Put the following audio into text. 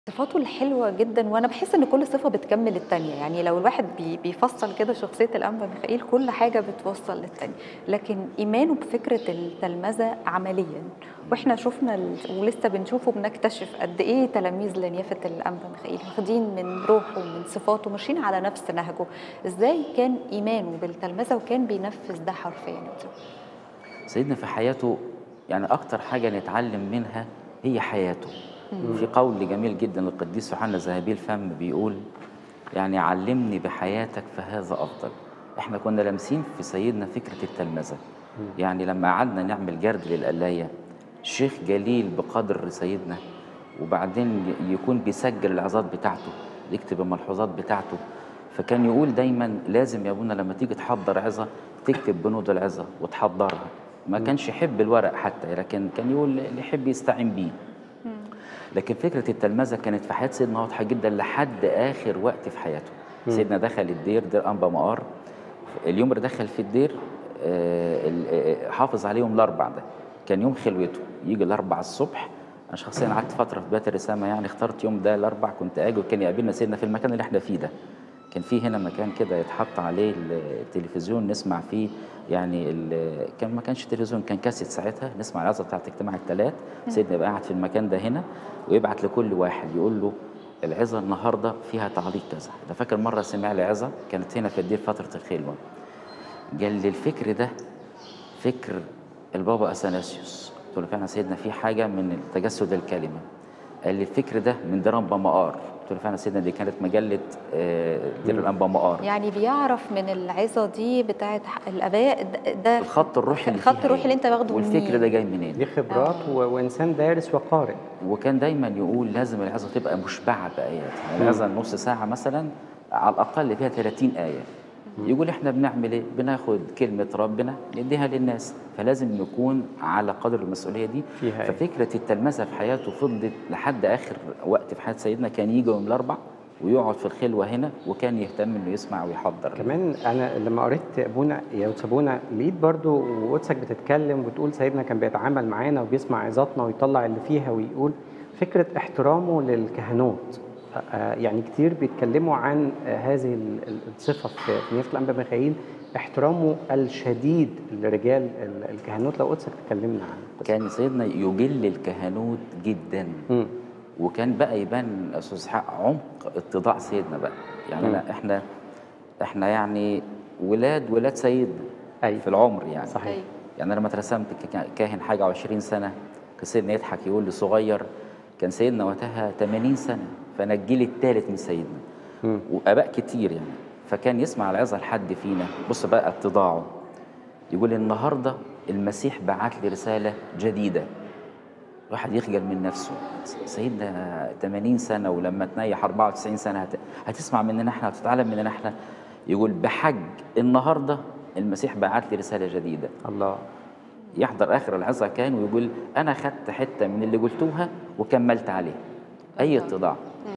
صفاته الحلوة جدًا، وأنا باحس إن كل صفة بتكمّل التانية، يعني لو الواحد بي بيفصّل كده شخصية الأنبا ميخائيل كل حاجة بتوصّل للتانية، لكن إيمانه بفكرة التلمذة عمليًا، وإحنا شُفنا ال ولسه بنشوف وبنكتشف قد إيه تلاميذ لنيافة الأنبا ميخائيل واخدين من روحه ومن صفاته ماشيين على نفس نهجه، إزاي كان إيمانه بالتلمذة وكان بينفّذ ده حرفيًا؟ سيدنا في حياته يعني أكتر حاجة نتعلم منها هي حياته في قول جميل جدا للقديس يوحنا ذهبي الفم بيقول يعني علمني بحياتك فهذا أفضل احنا كنا لامسين في سيدنا فكرة التلمذة يعني لما قعدنا نعمل جرد للقلاية شيخ جليل بقدر سيدنا وبعدين يكون بيسجل العظات بتاعته يكتب الملحوظات بتاعته فكان يقول دايما لازم يا ابونا لما تيجي تحضر عظة تكتب بنود العظة وتحضرها ما كانش يحب الورق حتى لكن كان يقول اللي يحب يستعين بيه لكن فكرة التلمذة كانت في حياة سيدنا واضحة جدا لحد آخر وقت في حياته سيدنا دخل الدير دير أنبا مقار اليوم اللي دخل في الدير آه، ال- آه، حافظ عليهم الأربع ده كان يوم خلوته يجي الأربع الصبح أنا شخصيا قعدت فترة في بيت الرسامة يعني اخترت يوم ده الأربع كنت أجي وكان يقابلنا سيدنا في المكان اللي احنا فيه ده كان في هنا مكان كده يتحط عليه التلفزيون نسمع فيه يعني ال- كان ما كانش تلفزيون كان كاسيت ساعتها نسمع العظه بتاعت اجتماع الثلاث سيدنا يبقى قاعد في المكان ده هنا ويبعت لكل واحد يقول له العظه النهارده فيها تعليق كذا ده فاكر مره سمع لي عظه كانت هنا في الدير فتره الخلوه قال لي الفكر ده فكر البابا اثناسيوس قلت له فعلا سيدنا في حاجه من تجسد الكلمه قال لي الفكر ده من دير انبا مقار قلت له فعلا سيدنا دي كانت مجله آه، دير الانبا مقار يعني بيعرف من العظة دي بتاعة ح- الآباء د- ده الخط الروحي اللي الخط فيها الروحي إيه؟ اللي أنت واخده والفكر منين؟ ده جاي منين دي خبرات و... وانسان دارس وقارئ وكان دايما يقول لازم العظه تبقى مشبعه بايات يعني العظه نص ساعه مثلا على الاقل فيها 30 ايه يقول احنا بنعمل ايه بناخد كلمه ربنا نديها للناس فلازم نكون على قدر المسؤوليه دي فيها آية. ففكره التلمذه في حياته فضلت لحد اخر وقت في حياه سيدنا كان يجي يوم الاربع ويقعد في الخلوه هنا وكان يهتم انه يسمع ويحضر كمان انا لما قريت ابونا يا أستاذ ابونا لقيت برضو وقدسك بتتكلم وبتقول سيدنا كان بيتعامل معانا وبيسمع عظاتنا ويطلع اللي فيها ويقول فكره احترامه للكهنوت آه، يعني كتير بيتكلموا عن آه، هذه ال- ال- الصفه في في نيافه الانبا ميخائيل احترامه الشديد لرجال ال- الكهنوت لو قدسك تكلمنا عنه كان سيدنا يجل الكهنوت جدا مم. وكان بقى يبان استاذ اسحاق عمق اتضاع سيدنا بقى يعني مم. أنا احنا احنا يعني ولاد ولاد سيدنا أيوة. في العمر يعني صحيح أيوة. يعني انا لما اترسمت ك- كاهن حاجه و20 سنه كان سيدنا يضحك يقول لي صغير كان سيدنا وقتها 80 سنه فانا الجيل الثالث من سيدنا مم. واباء كتير يعني فكان يسمع العظه لحد فينا بص بقى اتضاعه يقول النهارده المسيح بعت لي رساله جديده الواحد يخجل من نفسه سيدنا 80 سنه ولما تنيح 94 سنه هت... هتسمع مننا احنا وتتعلم مننا احنا يقول بحج النهارده المسيح بعت لي رساله جديده الله يحضر اخر العظه كان ويقول انا خدت حته من اللي قلتوها وكملت عليه اي اتضاع